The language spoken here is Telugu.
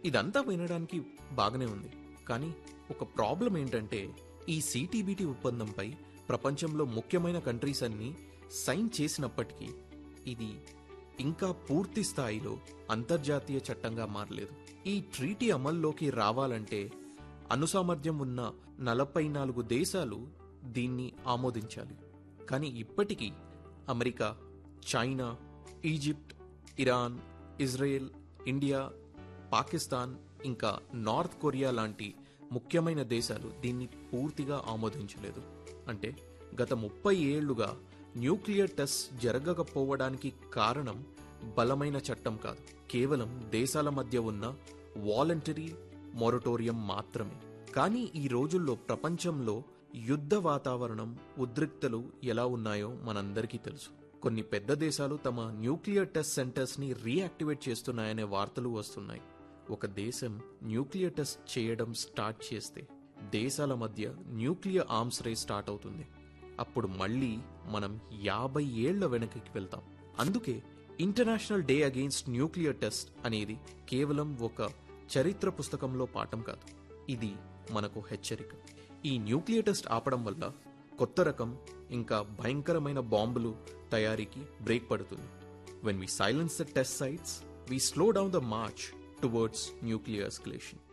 ఇదంతా వినడానికి బాగానే ఉంది కానీ ఒక ప్రాబ్లం ఏంటంటే ఈ సిటీబీటీ ఒప్పందంపై ప్రపంచంలో ముఖ్యమైన కంట్రీస్ అన్ని సైన్ చేసినప్పటికీ ఇది ఇంకా పూర్తి స్థాయిలో అంతర్జాతీయ చట్టంగా మారలేదు ఈ ట్రీటీ అమల్లోకి రావాలంటే అనుసామర్థ్యం ఉన్న నలభై నాలుగు దేశాలు దీన్ని ఆమోదించాలి కానీ ఇప్పటికీ America China Egypt Iran Israel India Pakistan ఇంకా నార్త్ కొరియా లాంటి ముఖ్యమైన దేశాలు దీన్ని పూర్తిగా ఆమోదించలేదు అంటే గత ముప్పై ఏళ్లుగా న్యూక్లియర్ టెస్ట్ జరగకపోవడానికి కారణం బలమైన చట్టం కాదు కేవలం దేశాల మధ్య ఉన్న వాలంటరీ మొరటోరియం మాత్రమే కానీ ఈ రోజుల్లో ప్రపంచంలో యుద్ధ వాతావరణం ఉద్రిక్తలు ఎలా ఉన్నాయో మనందరికీ తెలుసు కొన్ని పెద్ద దేశాలు తమ న్యూక్లియర్ టెస్ట్ సెంటర్స్ ని రీయాక్టివేట్ చేస్తున్నాయనే వార్తలు వస్తున్నాయి ఒక దేశం న్యూక్లియర్ టెస్ట్ చేయడం స్టార్ట్ చేస్తే దేశాల మధ్య న్యూక్లియర్ ఆర్మ్స్ రేస్ స్టార్ట్ అవుతుంది అప్పుడు మళ్ళీ మనం యాభై ఏళ్ల వెనక్కి వెళ్తాం అందుకే international day against nuclear test అనేది కేవలం ఒక చరిత్ర పుస్తకంలో పాఠం కాదు ఇది మనకు హెచ్చరిక ఈ న్యూక్లియర్ టెస్ట్ ఆపడం వల్ల కొత్త రకం ఇంకా భయంకరమైన బాంబులు తయారీకి బ్రేక్ పడుతుంది when we silence the test sites we slow down the march towards nuclear escalation